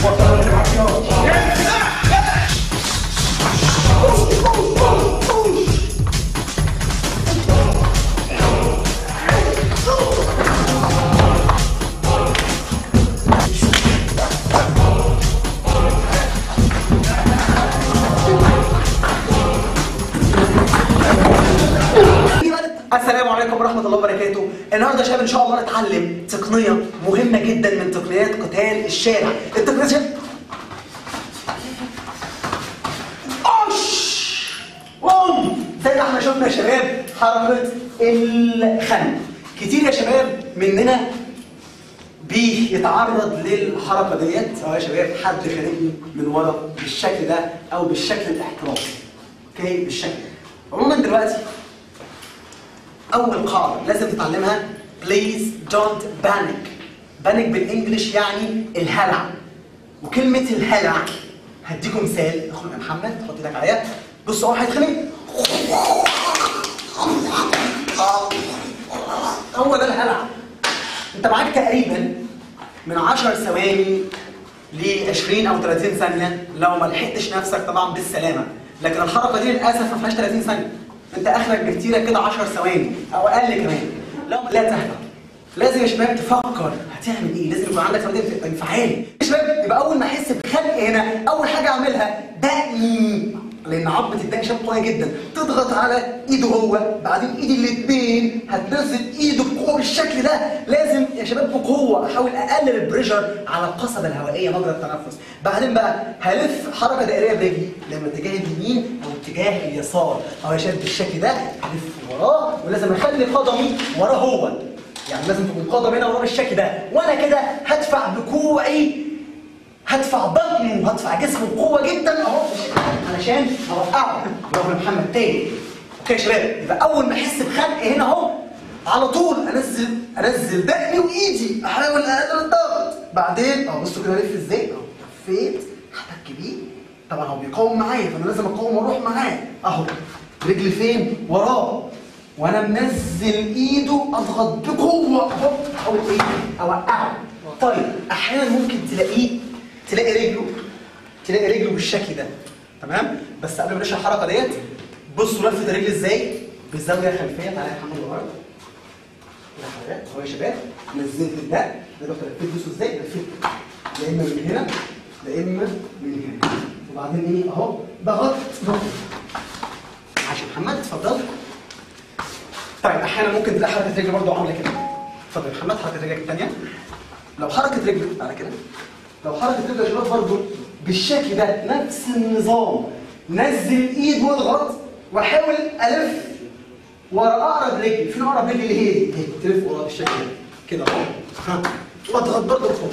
السلام عليكم ورحمة الله وبركاته النهارده يا شباب ان شاء الله نتعلم تقنية مهمة جدا من تقنيات قتال الشارع التقنية يا شباب أوش قوم زي ما احنا شفنا يا شباب حركة الخنق كتير يا شباب مننا بيتعرض للحركة ديت سواء يا شباب حد خانقني من ورا بالشكل ده او بالشكل الاحترافي اوكي بالشكل ده. عموما دلوقتي اول قاعده لازم تتعلمها please don't panic panic بالانجلش يعني الهلع وكلمه الهلع هديكم مثال اخونا يا محمد حط ايدك عليا بص هو هيتخانق هو ده الهلع انت معاك تقريبا من 10 ثواني ل 20 او 30 ثانيه لو ما لحقتش نفسك طبعا بالسلامه لكن الحركه دي للاسف ما فيهاش 30 ثانيه انت اخرك بكتيرك كده 10 ثواني او اقل كمان لو لا تهدى لازم يا شباب تفكر هتعمل ايه لازم يكون عندك ثبات انفعالي يا شباب يبقى اول ما احس بخنق هنا اول حاجه اعملها دقني لان عظمه الدق شباب قويه جدا تضغط على ايده هو بعدين ايدي الاثنين هتنزل ايده بقوه بالشكل ده لازم يا شباب بقوه احاول اقلل البريشر على القصبه الهوائيه مجرى التنفس بعدين بقى هلف حركه دائريه برجلي لما اتجاه اليمين او اتجاه اليسار او يا شباب بالشكل ده هلف وراه ولازم اخلي قدمي وراه هو يعني لازم تكون قدم هنا وراه بالشكل ده وانا كده هدفع بكوعي هدفع بطني وهدفع جسمي بقوه جدا اهو علشان اوقعه برافو يا محمد تاني اوكي يا شباب يبقى اول ما احس بخنق هنا اهو على طول انزل انزل دقني وايدي احاول اقلل الضغط بعدين اهو بصوا كده الف ازاي اهو لفيت هحتك بيه طبعا هو بيقاوم معايا فانا لازم اقاوم واروح معاه اهو رجلي فين وراه وانا منزل ايده اضغط بقوه اهو احاول ايه اوقعه طيب احيانا ممكن تلاقيه تلاقي رجله تلاقي رجله بالشكل ده تمام بس قبل ما نشرح الحركه ديت بصوا لفه الرجل ازاي بالزاويه الخلفيه تعالى يا محمد الارض كده حضرتك اهو يا شباب نزلت ده ده دكتور لفيت بصوا ازاي لفيت لا اما من هنا لا اما من هنا وبعدين ايه اهو ضغطت ضغط عشان محمد اتفضل طيب احيانا ممكن تلاقي حركه رجل برضه عامله كده اتفضل يا محمد حركه رجلك الثانيه لو حركه رجل تعالى كده لو حركه رجل يا شباب برضه بالشكل ده نفس النظام نزل ايد واضغط واحاول الف ورا اقرب رجل فين اقرب رجل اللي هي دي اهي تلف ورا بالشكل ده كده اهو ها واضغط برضه لفوق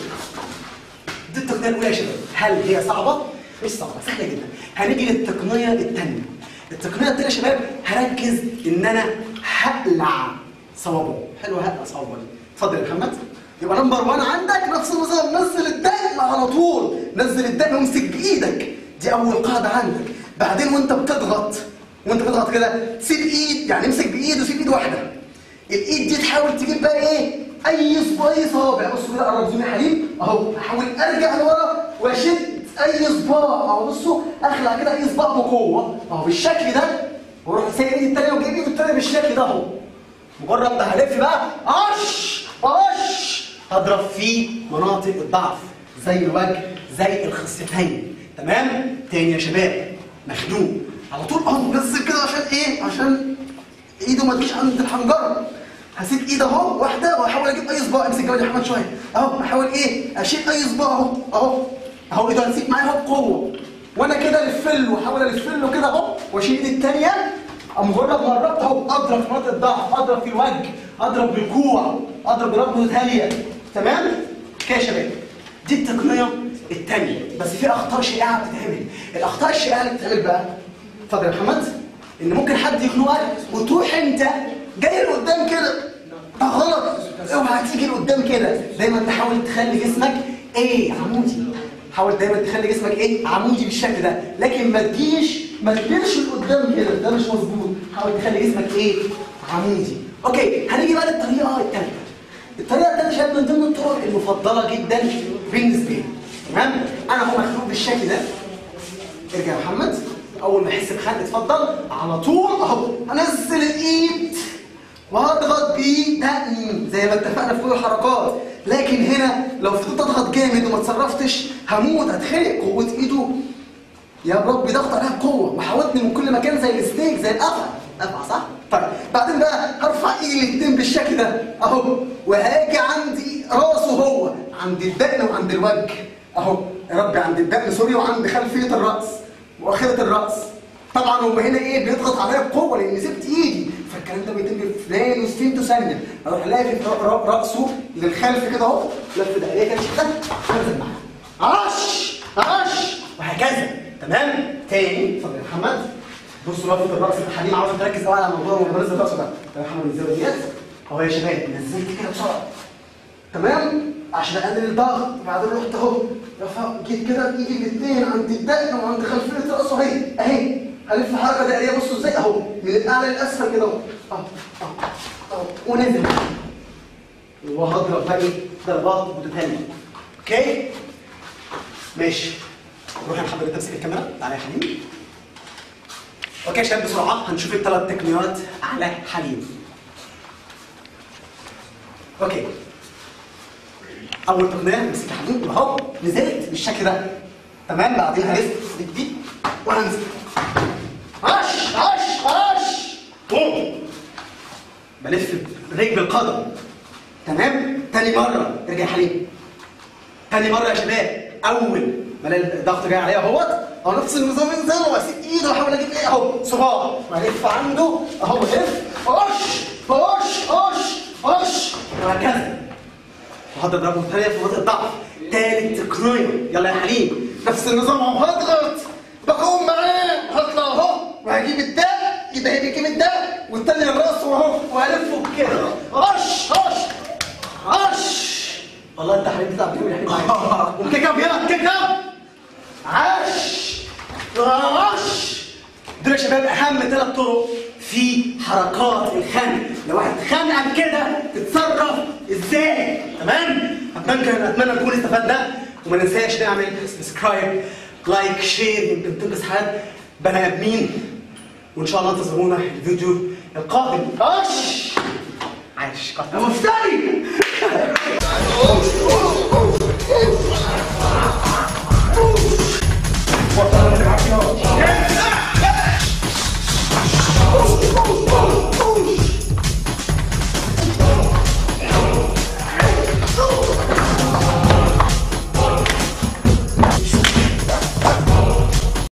دي التقنيه الاولى يا شباب هل هي صعبه؟ مش صعبه سهله جدا هنيجي للتقنيه الثانيه التقنيه الثانيه يا شباب هركز ان انا هقلع صوابعه حلوه هقلع صوابعه دي اتفضل يا محمد يبقى نمبر 1 عندك نفس النظام نزل الدقن على طول نزل الدقن وامسك بايدك دي اول قاعده عندك بعدين وانت بتضغط وانت بتضغط كده سيب ايد يعني امسك بايد وسيب ايد واحده الايد دي تحاول تجيب بقى ايه اي صباع اي صوابع بصوا كده قرب زومي حليم اهو احاول ارجع لورا واشد اي صباع اهو بصوا اخلع كده اي صباع بقوه اهو بالشكل ده واروح سايب ايدي التانيه وجايب ايدي التانيه بالشكل ده اهو مجرد ما هلف بقى اش اش هضرب في مناطق الضعف زي الوجه زي الخصيتين تمام تاني يا شباب مخنوق على طول اهو نزل كده عشان ايه عشان ايده ما تجيش عند الحنجره هسيب ايد اهو واحده واحاول اجيب اي صباع امسك جواد يا احمد شويه اهو احاول ايه اشيل اي صباع اهو اهو اهو ايده هنسيب معايا اهو بقوه وانا كده الف له واحاول الف له كده اهو واشيل ايدي الثانيه مجرد ما قربت اهو اضرب في مناطق الضعف اضرب في الوجه اضرب بالكوع اضرب بربطه هاليه تمام كده يا شباب دي التقنيه الثانيه بس في اخطاء شائعه بتتعمل الاخطاء الشائعه اللي بتتعمل بقى اتفضل يا محمد ان ممكن حد يخنقك وتروح انت جاي لقدام كده ده غلط اوعى تيجي لقدام كده دايما تحاول تخلي جسمك ايه عمودي حاول دايما تخلي جسمك ايه عمودي بالشكل ده لكن ما تجيش ما تجيش لقدام كده ده مش مظبوط حاول تخلي جسمك ايه عمودي اوكي هنيجي بقى للطريقه الثالثه الطريقه الثالثه شباب من ضمن الطرق المفضله جدا بالنسبه لي تمام بالشكل ده ارجع يا محمد اول ما احس بخنق اتفضل على طول اهو هنزل الايد وهضغط بدقني زي ما اتفقنا في كل الحركات لكن هنا لو فضلت اضغط جامد وما اتصرفتش هموت هتخنق قوه ايده يا رب ضغط عليها بقوه وحاولتني من كل مكان زي الستيك زي القفا قفا صح؟ طيب بعدين بقى هرفع ايدي الاثنين بالشكل ده اهو وهاجي عندي راسه هو عند الدقن وعند الوجه اهو يا رب عند الدقن سوري وعند خلفيه الراس واخره الراس طبعا هو هنا ايه بيضغط عليا بقوه لان سبت ايدي فالكلام ده بيتم في فلان وسفينته ثانيه اروح لافف ر- ر- راسه للخلف كده اهو لف دقنيه كده كده انزل معاه عش عش وهكذا تمام تاني اتفضل يا محمد بص رافض الراس انت حليم عاوز تركز قوي على موضوع ولا بنزل راسه ده يا محمد الزاويه ديت اهو يا شباب نزلت كده بسرعه تمام عشان اقلل الضغط وبعدين رحت اهو رفع- جيت كده بايدي الاثنين عند الدقن وعند خلفيه راسه اهي اهي هلف حركه دائريه بصوا ازاي اهو من الاعلى للاسفل كده اهو اهو اهو اهو ونزل وهضرب بقى ايه ضربات متتاليه اوكي ماشي روح يا محمد انت امسك الكاميرا تعالى يا حليم اوكي يا شباب بسرعه هنشوف الثلاث تقنيات على حليم اوكي اول تقنيه امسك يا حليم اهو نزلت بالشكل ده تمام بعدين هلف دي وهنزل عش عش عش بوم بلف رجل القدم تمام تاني مره ارجع يا حليم تاني مرة يا شباب أول ما الاقي الضغط جاي عليا اهوت أهو نفس النظام ينزل وأسيب إيده وأحاول أجيب إيه أهو صباع وألف عنده أهو بلف أش أش أش أش وهكذا وهضرب ضربة ثانية في منطقة ضعف تالت تقنية يلا يا حليم نفس النظام أهو هضغط بقوم معاه هطلع أهو وهجيب الدق يبقى هي بيجيب الدق والتاني الراس أهو وهلفه كده أش أش عش والله انت حبيبي بتلعب جامد يا حبيبي معاك وكيك اب يلا كيك اب عش عش دول يا شباب اهم ثلاث طرق في حركات الخنق لو واحد خانقك كده تتصرف ازاي تمام اتمنى اتمنى نكون استفدنا وما ننساش نعمل سبسكرايب لايك شير يمكن تنقذ حياه بني ادمين وان شاء الله انتظرونا الفيديو القادم عش عايش قطع مفتري